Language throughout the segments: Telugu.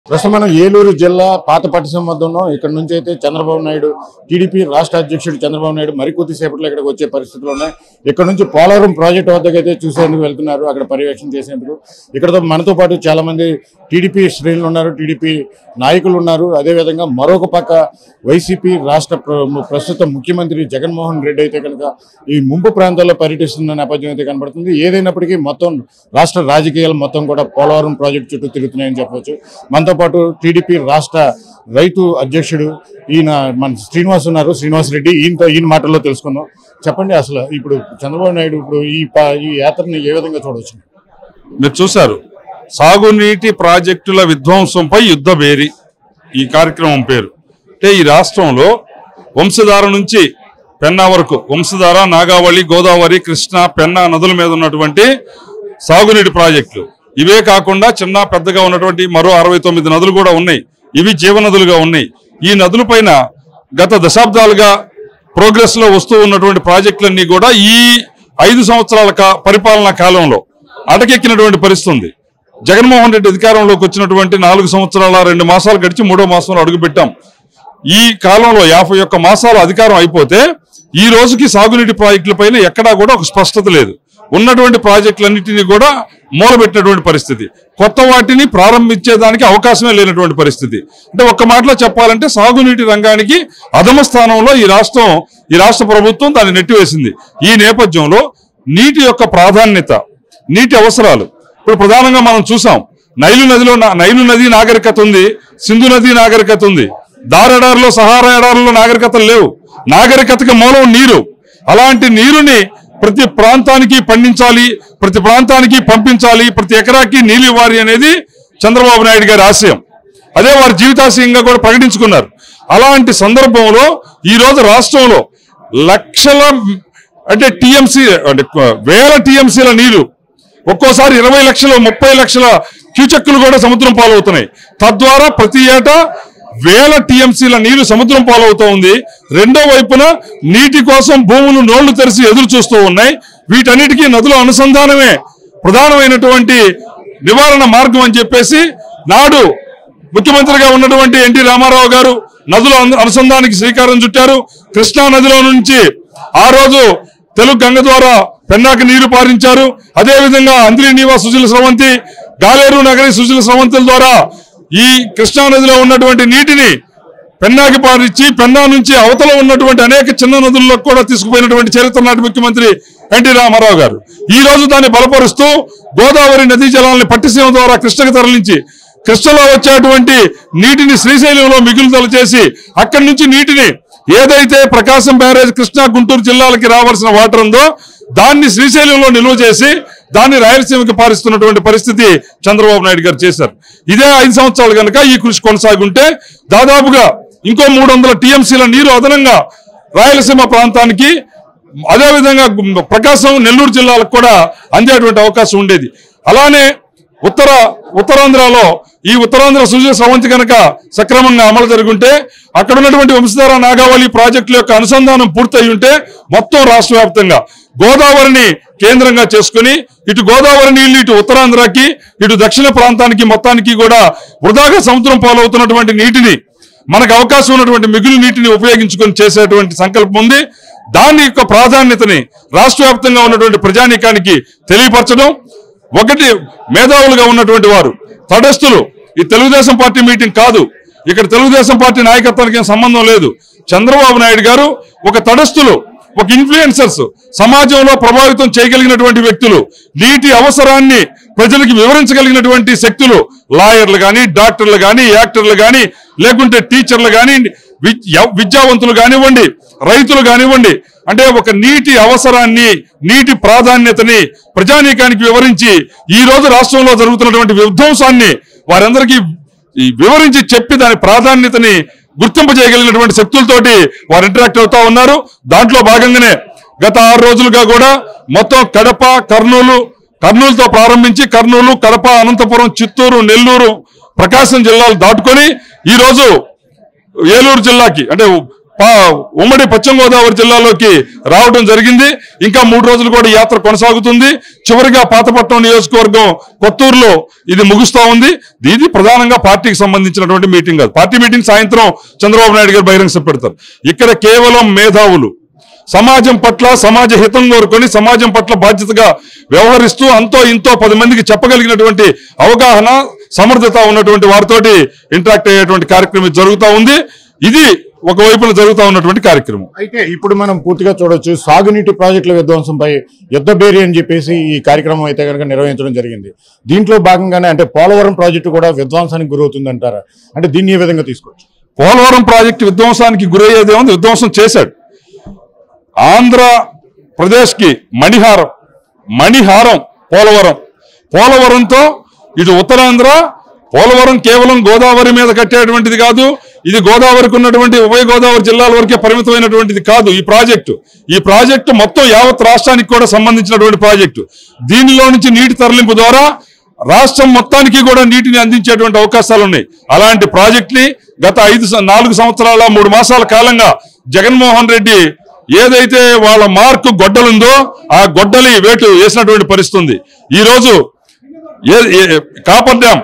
ప్రస్తుతం మనం ఏలూరు జిల్లా పాత పట్టిసీమ వద్ద ఉన్నాం ఇక్కడ నుంచి అయితే చంద్రబాబు నాయుడు టీడీపీ రాష్ట్ర అధ్యక్షుడు చంద్రబాబు నాయుడు మరి కొద్దిసేపట్లో ఇక్కడికి వచ్చే పరిస్థితులు ఉన్నాయి ఇక్కడ నుంచి పోలవరం ప్రాజెక్టు వద్దకు అయితే చూసేందుకు వెళ్తున్నారు అక్కడ పర్యవేక్షణ చేసేందుకు ఇక్కడతో మనతో పాటు చాలా మంది టీడీపీ శ్రేణులు ఉన్నారు టీడీపీ నాయకులు ఉన్నారు అదేవిధంగా మరొక పక్క వైసీపీ రాష్ట్ర ప్ర- ప్రస్తుత ముఖ్యమంత్రి జగన్మోహన్ రెడ్డి అయితే కనుక ఈ ముంపు ప్రాంతాల్లో పర్యటిస్తున్న నేపథ్యం అయితే కనబడుతుంది ఏదైనప్పటికీ మొత్తం రాష్ట్ర రాజకీయాలు మొత్తం కూడా పోలవరం ప్రాజెక్టు చుట్టూ తిరుగుతున్నాయని చెప్పవచ్చు మనతో పాటు టీడీపీ రాష్ట్ర రైతు అధ్యక్షుడు ఈయన మన శ్రీనివాస్ ఉన్నారు శ్రీనివాస్ రెడ్డి ఈయనతో ఈయన మాటల్లో తెలుసుకుందాం చెప్పండి అసలు ఇప్పుడు చంద్రబాబు నాయుడు ఇప్పుడు ఈ ప- ఈ యాత్రని ఏ విధంగా చూడవచ్చు మీరు చూశారు సాగునీటి ప్రాజెక్టుల విధ్వంసంపై యుద్ధ బేరి ఈ కార్యక్రమం పేరు అంటే ఈ రాష్ట్రంలో వంశధార నుంచి పెన్నా వరకు వంశధార నాగావళి గోదావరి కృష్ణ పెన్నా నదుల మీద ఉన్నటువంటి సాగునీటి ప్రాజెక్టులు ఇవే కాకుండా చిన్న పెద్దగా ఉన్నటువంటి మరో అరవై తొమ్మిది నదులు కూడా ఉన్నాయి ఇవి జీవనదులుగా ఉన్నాయి ఈ నదుల పైన గత దశాబ్దాలుగా ప్రోగ్రెస్ లో వస్తూ ఉన్నటువంటి ప్రాజెక్టులన్నీ కూడా ఈ ఐదు సంవత్సరాల కా- పరిపాలనా కాలంలో అటకెక్కినటువంటి పరిస్థితి ఉంది జగన్మోహన్ రెడ్డి అధికారంలోకి వచ్చినటువంటి నాలుగు సంవత్సరాల రెండు మాసాలు గడిచి మూడో మాసంలో అడుగుపెట్టాం ఈ కాలంలో యాభై ఒక్క మాసాలు అధికారం అయిపోతే ఈ రోజుకి సాగునీటి ప్రాజెక్టుల పైన ఎక్కడా కూడా ఒక స్పష్టత లేదు ఉన్నటువంటి ప్రాజెక్టులన్నింటినీ కూడా మూలబెట్టినటువంటి పరిస్థితి కొత్త వాటిని ప్రారంభించేదానికి అవకాశమే లేనటువంటి పరిస్థితి అంటే ఒక్క మాటలో చెప్పాలంటే సాగునీటి రంగానికి అధమ స్థానంలో ఈ రాష్ట్రం ఈ రాష్ట్ర ప్రభుత్వం దాన్ని నెట్టివేసింది ఈ నేపథ్యంలో నీటి యొక్క ప్రాధాన్యత నీటి అవసరాలు ఇప్పుడు ప్రధానంగా మనం చూసాం నైలు నదిలో నా- నైలు నది నాగరికత ఉంది సింధు నది నాగరికత ఉంది దారెడారిలో సహారా ఎడారిలో నాగరికతలు లేవు నాగరికతకి మూలం నీరు అలాంటి నీరుని ప్రతి ప్రాంతానికి పండించాలి ప్రతి ప్రాంతానికి పంపించాలి ప్రతి ఎకరాకి నీళ్ళు ఇవ్వాలి అనేది చంద్రబాబు నాయుడు గారి ఆశయం అదే వారి జీవితాశయంగా కూడా ప్రకటించుకున్నారు అలాంటి సందర్భంలో ఈ రోజు రాష్ట్రంలో లక్షల అంటే టీఎంసీ అంటే వేల టీఎంసీల నీరు ఒక్కోసారి ఇరవై లక్షల ముప్పై లక్షల క్యూచెక్కులు కూడా సముద్రం పాలవుతున్నాయి తద్వారా ప్రతి ఏటా వేల టీఎంసీల నీరు సముద్రం పాలవుతూ ఉంది రెండో వైపున నీటి కోసం భూములు నోళ్లు తెరిచి ఎదురు చూస్తూ ఉన్నాయి వీటన్నిటికీ నదుల అనుసంధానమే ప్రధానమైనటువంటి నివారణ మార్గం అని చెప్పేసి నాడు ముఖ్యమంత్రిగా ఉన్నటువంటి ఎన్టీ రామారావు గారు నదుల అను- అనుసంధానానికి శ్రీకారం చుట్టారు కృష్ణా నదిలో నుంచి ఆ రోజు తెలుగు గంగ ద్వారా పెన్నాకి నీరు పారించారు అదేవిధంగా అంద్రి నీవా సుజల స్రవంతి గాలేరు నగరి సుజల స్రవంతుల ద్వారా ఈ కృష్ణా నదిలో ఉన్నటువంటి నీటిని పెన్నాకి పారించి పెన్నా నుంచి అవతల ఉన్నటువంటి అనేక చిన్న నదుల్లో కూడా తీసుకుపోయినటువంటి చరిత్ర నాటి ముఖ్యమంత్రి ఎన్టీ రామారావు గారు ఈ రోజు దాన్ని బలపరుస్తూ గోదావరి నదీ జలాలను పట్టిసీమ ద్వారా కృష్ణకు తరలించి కృష్ణలో వచ్చేటువంటి నీటిని శ్రీశైలంలో మిగులుదల చేసి అక్కడి నుంచి నీటిని ఏదైతే ప్రకాశం బ్యారేజ్ కృష్ణా గుంటూరు జిల్లాలకి రావాల్సిన వాటర్ ఉందో దాన్ని శ్రీశైలంలో నిల్వ చేసి దాన్ని రాయలసీమకి పారిస్తున్నటువంటి పరిస్థితి చంద్రబాబు నాయుడు గారు చేశారు ఇదే ఐదు సంవత్సరాలు కనుక ఈ కృషి కొనసాగుంటే దాదాపుగా ఇంకో మూడు వందల టీఎంసీల నీరు అదనంగా రాయలసీమ ప్రాంతానికి అదేవిధంగా గు- ప్రకాశం నెల్లూరు జిల్లాలకు కూడా అందేటువంటి అవకాశం ఉండేది అలానే ఉత్తర ఉత్తరాంధ్రలో ఈ ఉత్తరాంధ్ర సూర్య స్రవంతి కనుక సక్రమంగా అమలు జరుగుంటే అక్కడ ఉన్నటువంటి వంశధార నాగావళి ప్రాజెక్టుల యొక్క అనుసంధానం పూర్తయి ఉంటే మొత్తం రాష్ట్ర వ్యాప్తంగా గోదావరిని కేంద్రంగా చేసుకుని ఇటు గోదావరి నీళ్లు ఇటు ఉత్తరాంధ్రకి ఇటు దక్షిణ ప్రాంతానికి మొత్తానికి కూడా వృధాగా సముద్రం పాలవుతున్నటువంటి నీటిని మనకు అవకాశం ఉన్నటువంటి మిగులు నీటిని ఉపయోగించుకొని చేసేటువంటి సంకల్పం ఉంది దాని యొక్క ప్రాధాన్యతని రాష్ట్ర వ్యాప్తంగా ఉన్నటువంటి ప్రజానీకానికి తెలియపరచడం ఒకటి మేధావులుగా ఉన్నటువంటి వారు తటస్థులు ఈ తెలుగుదేశం పార్టీ మీటింగ్ కాదు ఇక్కడ తెలుగుదేశం పార్టీ నాయకత్వానికి ఏం సంబంధం లేదు చంద్రబాబు నాయుడు గారు ఒక తటస్థులు ఒక ఇన్ఫ్లుయెన్సర్స్ సమాజంలో ప్రభావితం చేయగలిగినటువంటి వ్యక్తులు నీటి అవసరాన్ని ప్రజలకు వివరించగలిగినటువంటి శక్తులు లాయర్లు కానీ డాక్టర్లు కానీ యాక్టర్లు కానీ లేకుంటే టీచర్లు కానీ విద్య- విద్యావంతులు కానివ్వండి రైతులు కానివ్వండి అంటే ఒక నీటి అవసరాన్ని నీటి ప్రాధాన్యతని ప్రజానీకానికి వివరించి ఈ రోజు రాష్ట్రంలో జరుగుతున్నటువంటి విధ్వంసాన్ని వారందరికీ ఈ వివరించి చెప్పి దాని ప్రాధాన్యతని గుర్తింపజేయగలిగినటువంటి శక్తులతోటి వారు ఇంటరాక్ట్ అవుతా ఉన్నారు దాంట్లో భాగంగానే గత ఆరు రోజులుగా కూడా మొత్తం కడప కర్నూలు కర్నూలుతో ప్రారంభించి కర్నూలు కడప అనంతపురం చిత్తూరు నెల్లూరు ప్రకాశం జిల్లాలు దాటుకొని ఈ రోజు ఏలూరు జిల్లాకి అంటే పా- ఉమ్మడి పశ్చిమ గోదావరి జిల్లాలోకి రావడం జరిగింది ఇంకా మూడు రోజులు కూడా ఈ యాత్ర కొనసాగుతుంది చివరిగా పాతపట్నం నియోజకవర్గం కొత్తూరులో ఇది ముగుస్తా ఉంది ఇది ప్రధానంగా పార్టీకి సంబంధించినటువంటి మీటింగ్ కాదు పార్టీ మీటింగ్ సాయంత్రం చంద్రబాబు నాయుడు గారు బహిరంగ సభ పెడతారు ఇక్కడ కేవలం మేధావులు సమాజం పట్ల సమాజ హితం కోరుకొని సమాజం పట్ల బాధ్యతగా వ్యవహరిస్తూ అంతో ఇంతో పది మందికి చెప్పగలిగినటువంటి అవగాహన సమర్థత ఉన్నటువంటి వారితోటి ఇంటరాక్ట్ అయ్యేటువంటి కార్యక్రమం ఇది జరుగుతూ ఉంది ఇది ఒకవైపున జరుగుతూ ఉన్నటువంటి కార్యక్రమం అయితే ఇప్పుడు మనం పూర్తిగా చూడొచ్చు సాగునీటి ప్రాజెక్టుల విధ్వంసంపై యుద్ధ బేరి అని చెప్పేసి ఈ కార్యక్రమం అయితే కనుక నిర్వహించడం జరిగింది దీంట్లో భాగంగానే అంటే పోలవరం ప్రాజెక్టు కూడా విధ్వంసానికి గురవుతుంది అంటారా అంటే దీన్ని ఏ విధంగా తీసుకోవచ్చు పోలవరం ప్రాజెక్టు విధ్వంసానికి గురయ్యేదే ఉంది విధ్వంసం చేశాడు ఆంధ్ర ప్రదేశ్కి మణిహారం మణిహారం పోలవరం పోలవరంతో ఇటు ఉత్తరాంధ్ర పోలవరం కేవలం గోదావరి మీద కట్టేటువంటిది కాదు ఇది గోదావరికి ఉన్నటువంటి ఉభయ గోదావరి జిల్లాల వరకే పరిమితమైనటువంటిది కాదు ఈ ప్రాజెక్టు ఈ ప్రాజెక్టు మొత్తం యావత్ రాష్ట్రానికి కూడా సంబంధించినటువంటి ప్రాజెక్టు దీనిలో నుంచి నీటి తరలింపు ద్వారా రాష్ట్రం మొత్తానికి కూడా నీటిని అందించేటువంటి అవకాశాలు ఉన్నాయి అలాంటి ప్రాజెక్ట్ ని గత ఐదు స- నాలుగు సంవత్సరాల మూడు మాసాల కాలంగా జగన్మోహన్ రెడ్డి ఏదైతే వాళ్ళ మార్కు గొడ్డలుందో ఆ గొడ్డలి వేటు వేసినటువంటి పరిస్థితి ఉంది ఈ రోజు ఏ- ఏ- కాపర్ డ్యామ్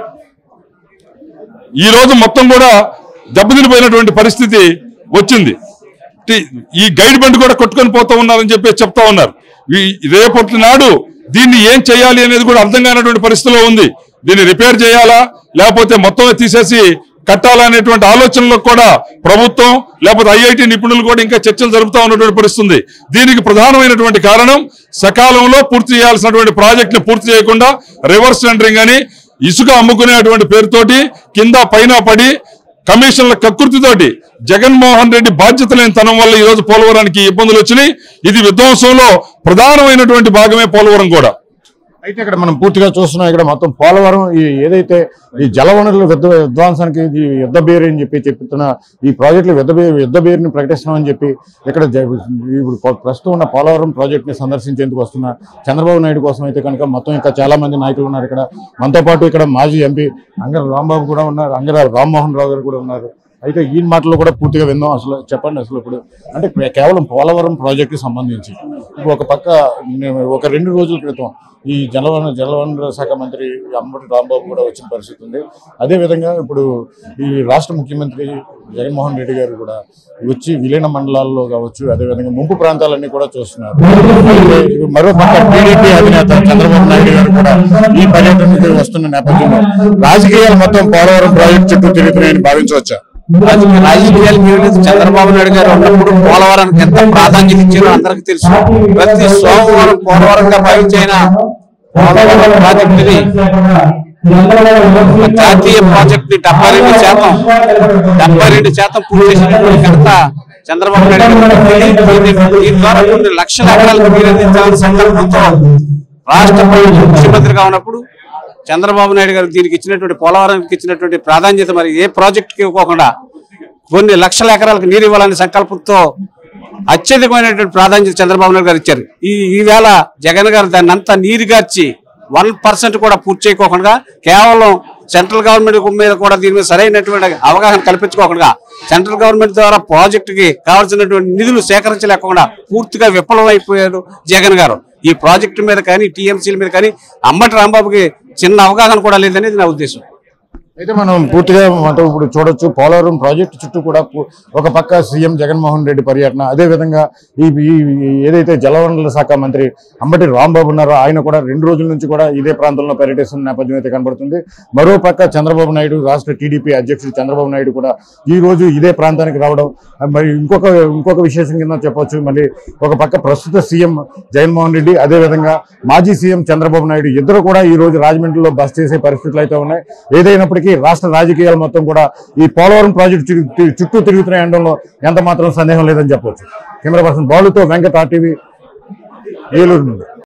ఈ రోజు మొత్తం కూడా దెబ్బతినిపోయినటువంటి పరిస్థితి వచ్చింది టి- ఈ గైడ్ బండ్ కూడా కొట్టుకొని పోతా ఉన్నారని చెప్పి చెప్తా ఉన్నారు ఈ రేపటి నాడు దీన్ని ఏం చేయాలి అనేది కూడా అర్థం కానటువంటి పరిస్థితిలో ఉంది దీన్ని రిపేర్ చేయాలా లేకపోతే మొత్తం తీసేసి కట్టాలా అనేటువంటి ఆలోచనలో కూడా ప్రభుత్వం లేకపోతే ఐఐటి నిపుణులు కూడా ఇంకా చర్చలు జరుపుతా ఉన్నటువంటి పరిస్థితి ఉంది దీనికి ప్రధానమైనటువంటి కారణం సకాలంలో పూర్తి చేయాల్సినటువంటి ప్రాజెక్ట్ ని పూర్తి చేయకుండా రివర్స్ టెండరింగ్ అని ఇసుక అమ్ముకునేటువంటి పేరుతోటి కింద పైన పడి కమిషన్ల కకృతితోటి జగన్మోహన్ రెడ్డి బాధ్యత లేని తనం వల్ల ఈ రోజు పోలవరానికి ఇబ్బందులు వచ్చినాయి ఇది విధ్వంసంలో ప్రధానమైనటువంటి భాగమే పోలవరం కూడా అయితే ఇక్కడ మనం పూర్తిగా చూస్తున్నాం ఇక్కడ మొత్తం పోలవరం ఈ ఏదైతే ఈ జలవనరుల విధ్వ విధ్వంసానికి ఈ యుద్ధ బేరి అని చెప్పి చెప్తున్న ఈ ప్రాజెక్టులు యుద్ధ బే యుద్ధ బేరిని ప్రకటిస్తున్నామని చెప్పి ఇక్కడ జ- ఇప్పుడు ప్ర- ప్రస్తుతం ఉన్న పోలవరం ప్రాజెక్ట్ ని సందర్శించేందుకు వస్తున్న చంద్రబాబు నాయుడు కోసం అయితే కనుక మొత్తం ఇంకా చాలా మంది నాయకులు ఉన్నారు ఇక్కడ మనతో పాటు ఇక్కడ మాజీ ఎంపీ అంగర రాంబాబు కూడా ఉన్నారు అంగర రామ్మోహన్ రావు గారు కూడా ఉన్నారు అయితే ఈ మాటలు కూడా పూర్తిగా విందాం అసలు చెప్పండి అసలు ఇప్పుడు అంటే కేవలం పోలవరం ప్రాజెక్టుకి సంబంధించి ఇప్పుడు ఒక పక్క నేను ఒక రెండు రోజుల క్రితం ఈ జలవన జలవనరుల శాఖ మంత్రి అంబటి రాంబాబు కూడా వచ్చిన పరిస్థితి ఉంది అదే విధంగా ఇప్పుడు ఈ రాష్ట్ర ముఖ్యమంత్రి జగన్మోహన్ రెడ్డి గారు కూడా వచ్చి విలీన మండలాల్లో కావచ్చు అదే విధంగా ముంపు ప్రాంతాలన్నీ కూడా చూస్తున్నారు అయితే ఇప్పుడు మరో పక్క టీడీపీ అధినేత చంద్రబాబు నాయుడు గారు కూడా ఈ పర్యటనకి వస్తున్న నేపథ్యంలో రాజకీయాలు మొత్తం పోలవరం ప్రాజెక్టు చుట్టూ తిరుగుతున్నాయని భావించవచ్చా రాజకీయ రాజకీయాలు మీరు చంద్రబాబు నాయుడు గారు ఉన్నప్పుడు పోలవరానికి ఎంత ప్రాధాన్యత ఇచ్చారో అందరికి తెలుసు ప్రతి సోమవారం పోలవరంగా భావించిన పోలవరం ప్రాజెక్టుని ఒక జాతీయ ప్రాజెక్ట్ ని డెబ్బై రెండు శాతం డెబ్బై రెండు శాతం పూర్తి చేసినటువంటి ఘనత చంద్రబాబు నాయుడు గారికి దక్కింది. దీని- దీని ద్వారా కొన్ని లక్షల ఎకరాలకు నీరు అందించాలని సంకల్పంతో రాష్ట్ర ప్రభుత్వం ముఖ్యమంత్రిగా ఉన్నప్పుడు చంద్రబాబు నాయుడు గారు దీనికి ఇచ్చినటువంటి పోలవరానికి ఇచ్చినటువంటి ప్రాధాన్యత మరి ఏ ప్రాజెక్టుకి ఇవ్వకుండా కొన్ని లక్షల ఎకరాలకు నీరు ఇవ్వాలనే సంకల్పంతో అత్యధికమైనటువంటి ప్రాధాన్యత చంద్రబాబు నాయుడు గారు ఇచ్చారు ఈ ఈవేళ జగన్ గారు దాన్ని అంతా నీరుగార్చి వన్ పర్సెంట్ కూడా పూర్తి చేయకోకుండా కేవలం సెంట్రల్ గవర్నమెంట్ మీద కూడా దీని మీద సరైనటువంటి అవగాహన కల్పించుకోకుండా సెంట్రల్ గవర్నమెంట్ ద్వారా ప్రాజెక్టుకి కావాల్సినటువంటి నిధులు సేకరించలేకుండా పూర్తిగా విఫలమైపోయారు జగన్ గారు ఈ ప్రాజెక్టు మీద కానీ టీఎంసీల మీద కానీ అంబటి రాంబాబుకి చిన్న అవగాహన కూడా లేదనేది నా ఉద్దేశం అయితే మనం పూర్తిగా మనం ఇప్పుడు చూడొచ్చు పోలవరం ప్రాజెక్టు చుట్టూ కూడా పు- ఒక పక్క సీఎం జగన్మోహన్ రెడ్డి పర్యటన అదే విధంగా ఈ ఈ- ఈ ఏదైతే జలవనరుల శాఖ మంత్రి అంబటి రాంబాబు ఉన్నారో ఆయన కూడా రెండు రోజుల నుంచి కూడా ఇదే ప్రాంతంలో పర్యటిస్తున్న నేపథ్యం అయితే కనబడుతుంది మరో పక్క చంద్రబాబు నాయుడు రాష్ట్ర టీడీపీ అధ్యక్షుడు చంద్రబాబు నాయుడు కూడా ఈ రోజు ఇదే ప్రాంతానికి రావడం మరి ఇంకొక ఇంకొక విశేషం కింద చెప్పొచ్చు మళ్ళీ ఒక పక్క ప్రస్తుత సీఎం జగన్మోహన్ రెడ్డి అదే విధంగా మాజీ సీఎం చంద్రబాబు నాయుడు ఇద్దరు కూడా ఈ రోజు రాజమండ్రిలో బస్ చేసే పరిస్థితులు అయితే ఉన్నాయి ఏదైనప్పటికీ రాష్ట్ర రాజకీయాలు మొత్తం కూడా ఈ పోలవరం ప్రాజెక్టు చుట్టూ- చుట్టూ తిరుగుతున్నాయి అనడంలో ఎంత మాత్రం సందేహం లేదని చెప్పొచ్చు కెమెరా పర్సన్ బాలుతో వెంకట ఆర్టీవీ ఏలూరు నుండి